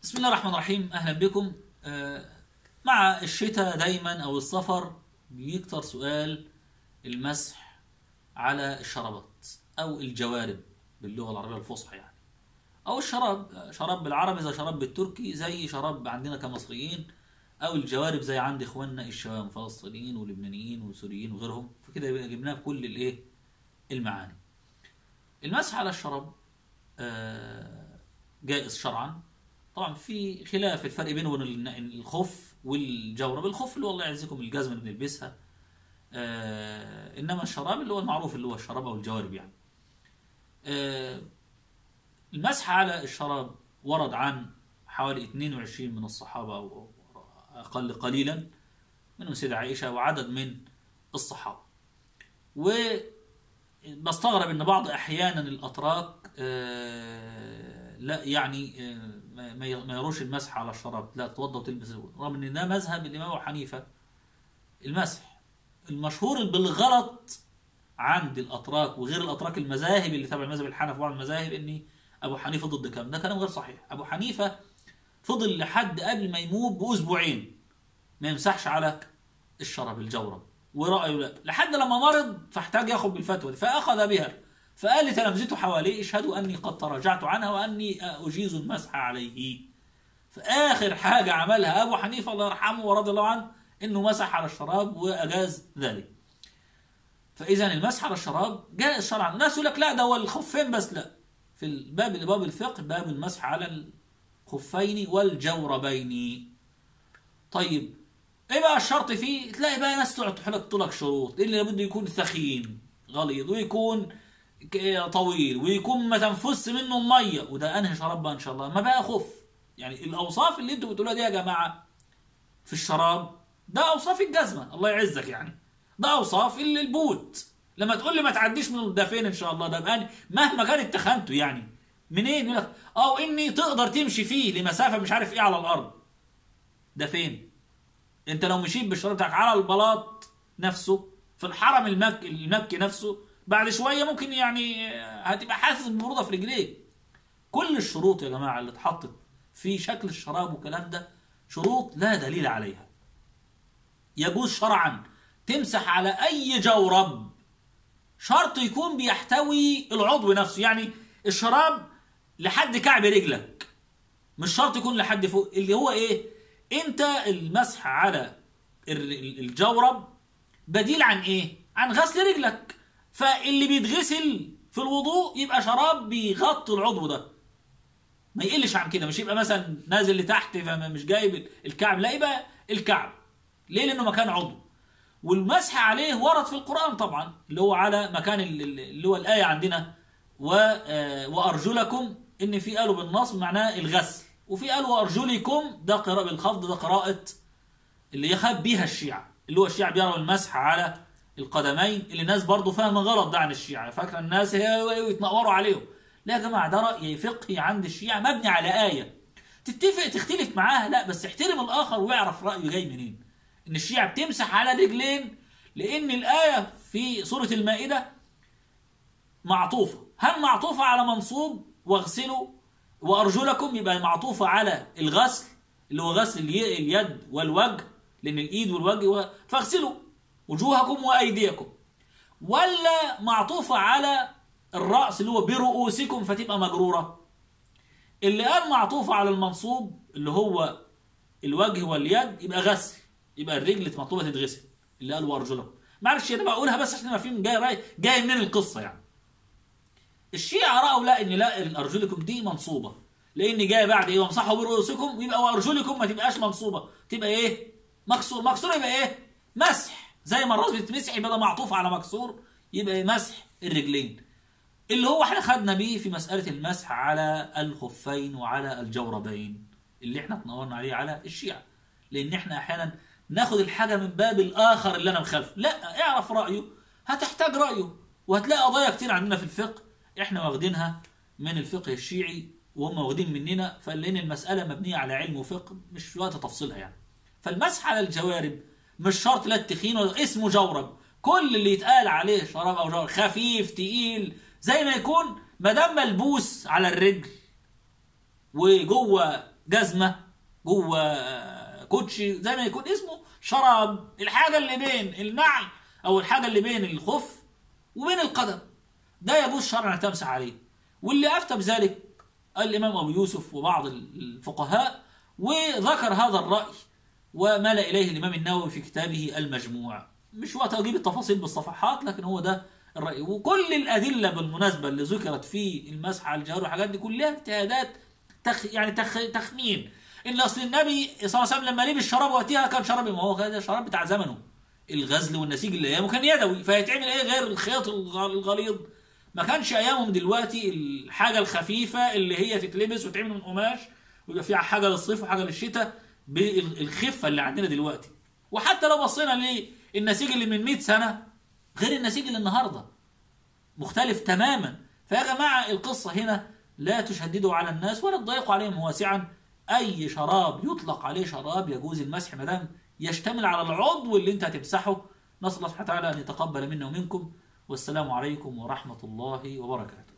بسم الله الرحمن الرحيم اهلا بكم آه، مع الشتاء دايما او السفر بيكتر سؤال المسح على الشرابات او الجوارب باللغه العربيه الفصحى يعني او الشراب شراب بالعربي زي شراب بالتركي زي شراب عندنا كمصريين او الجوارب زي عند اخواننا الشام فلسطينيين ولبنانيين وسوريين وغيرهم فكده يبقى جبناها بكل الايه المعاني المسح على الشراب آه، جائز شرعا طبعا في خلاف الفرق بينه وبين ال- الخف والجورب الخف اللي هو الله يعزكم الجزمه اللي بنلبسها آه انما الشراب اللي هو المعروف اللي هو الشراب او الجوارب يعني آه المسح على الشراب ورد عن حوالي 22 من الصحابه او أو اقل قليلا منهم سيدة عائشه وعدد من الصحابه وبستغرب ان بعض احيانا الاتراك آه، لا يعني آه، ما ما ما يروش المسح على الشراب لا تتوضا وتلبس رغم ان ده مذهب الامام ابو حنيفه المسح المشهور بالغلط عند الاتراك وغير الاتراك المذاهب اللي تبع المذهب الحنفي وبعض المذاهب ان ابو حنيفه ضد كلام ده كلام غير صحيح ابو حنيفه فضل لحد قبل ما يموت باسبوعين ما يمسحش على الشرب الجورب ورأيه لا لحد لما مرض فاحتاج ياخذ بالفتوى دي فاخذ بها فقال لتلامذته حواليه اشهدوا اني قد تراجعت عنها واني اجيز المسح عليه فاخر حاجه عملها ابو حنيفه الله يرحمه ورضي الله عنه انه مسح على الشراب واجاز ذلك فاذا المسح على الشراب جائز شرعا الناس يقول لك لا ده هو الخفين بس لا في الباب باب الفقه باب المسح على الخفين والجوربين طيب ايه بقى الشرط فيه تلاقي بقى ناس تقعد تحط لك شروط اللي لابد يكون ثخين غليظ ويكون ك- طويل ويكون ما تنفس منه الميه وده انهي شراب بقى ان شاء الله ما بقى خف يعني الاوصاف اللي انتوا بتقولوها دي يا جماعه في الشراب ده اوصاف الجزمه الله يعزك يعني ده اوصاف ال- البوت لما تقول لي ما تعديش من ده فين ان شاء الله ده بقى مهما كانت تخنته يعني منين يقول لك اه اني تقدر تمشي فيه لمسافه مش عارف ايه على الارض ده فين انت لو مشيت بالشراب بتاعك على البلاط نفسه في الحرم المك... المكي نفسه بعد شويه ممكن يعني هتبقى حاسس ببروده في رجليك كل الشروط يا جماعه اللي اتحطت في شكل الشراب والكلام ده شروط لا دليل عليها يجوز شرعا تمسح على اي جورب شرط يكون بيحتوي العضو نفسه يعني الشراب لحد كعب رجلك مش شرط يكون لحد فوق اللي هو ايه انت المسح على ال- ال- الجورب بديل عن ايه عن غسل رجلك فاللي بيتغسل في الوضوء يبقى شراب بيغطي العضو ده ما يقلش عن كده مش يبقى مثلا نازل لتحت فمش جايب الكعب لا يبقى الكعب ليه لانه مكان عضو والمسح عليه ورد في القرآن طبعا اللي هو على مكان ال- ال- اللي هو الآية عندنا و آه، وأرجلكم إن في قالوا بالنصب معناه الغسل وفي قالوا وأرجلكم ده قراءة بالخفض ده قراءة اللي يخاب بيها الشيعة اللي هو الشيعة بيروا المسح على القدمين اللي الناس برضه فاهمة غلط ده عن الشيعة فاكرة الناس هي يتنوروا عليهم لا يا جماعة ده رأي فقهي عند الشيعة مبني على آية تتفق تختلف معاها لا بس احترم الآخر واعرف رأيه جاي منين ان الشيعة بتمسح على رجلين لان الآية في سورة المائدة معطوفة هل معطوفة على منصوب واغسلوا وأرجلكم يبقى معطوفة على الغسل اللي هو غسل الي- اليد والوجه لأن الإيد والوجه و- فاغسلوا وجوهكم وأيديكم ولا معطوفة على الرأس اللي هو برؤوسكم فتبقى مجرورة اللي قال معطوفة على المنصوب اللي هو الوجه واليد يبقى غسل يبقى الرجل مطلوبه تتغسل اللي قال وارجلكم معلش انا بقولها بس عشان ما فيهم جاي راي جاي منين القصه يعني الشيعة رأوا لا ان لا ارجلكم دي منصوبه لان جاي بعد ايه وامسحوا برؤوسكم يبقى وارجلكم ما تبقاش منصوبه تبقى ايه مكسور مكسور يبقى ايه مسح زي ما الراس بتتمسح يبقى ده معطوف على مكسور يبقى إيه؟ مسح الرجلين اللي هو احنا خدنا بيه في مسألة المسح على الخفين وعلى الجوربين اللي احنا تنورنا عليه على الشيعة لان احنا احيانا ناخد الحاجة من باب الاخر اللي انا مخالفه لا اعرف رأيه هتحتاج رأيه وهتلاقي قضايا كتير عندنا في الفقه احنا واخدينها من الفقه الشيعي وهم واخدين مننا فلان المسألة مبنية على علم وفقه مش وقت تفصيلها يعني فالمسح على الجوارب مش شرط لا التخين ولا اسمه جورب كل اللي يتقال عليه شراب او جورب خفيف تقيل زي ما يكون ما دام ملبوس على الرجل وجوه جزمه جوه آه، كوتشي زي ما يكون اسمه شراب الحاجه اللي بين النعل او الحاجه اللي بين الخف وبين القدم ده يجوز شرعا انك تمسح عليه واللي افتى بذلك الامام ابو يوسف وبعض الفقهاء وذكر هذا الراي ومال اليه الامام النووي في كتابه المجموع مش وقت اجيب التفاصيل بالصفحات لكن هو ده الراي وكل الادله بالمناسبه اللي ذكرت في المسح على الجوارح والحاجات دي كلها اجتهادات تخ يعني تخ تخمين ان اصل النبي صلى الله عليه وسلم لما لبس الشراب وقتها كان شراب ما هو كان الشراب بتاع زمنه الغزل والنسيج اللي ايامه كان يدوي فيتعمل ايه غير الخياط الغ- الغليظ ما كانش ايامهم دلوقتي الحاجه الخفيفه اللي هي تتلبس وتعمل من قماش ويبقى فيها حاجه للصيف وحاجه للشتاء بالخفه اللي عندنا دلوقتي وحتى لو بصينا للنسيج اللي من 100 سنه غير النسيج اللي النهارده مختلف تماما فيا جماعه القصه هنا لا تشددوا على الناس ولا تضيقوا عليهم واسعا اي شراب يطلق عليه شراب يجوز المسح ما دام يشتمل على العضو اللي انت هتمسحه نسال الله سبحانه وتعالى ان يتقبل منا ومنكم والسلام عليكم ورحمه الله وبركاته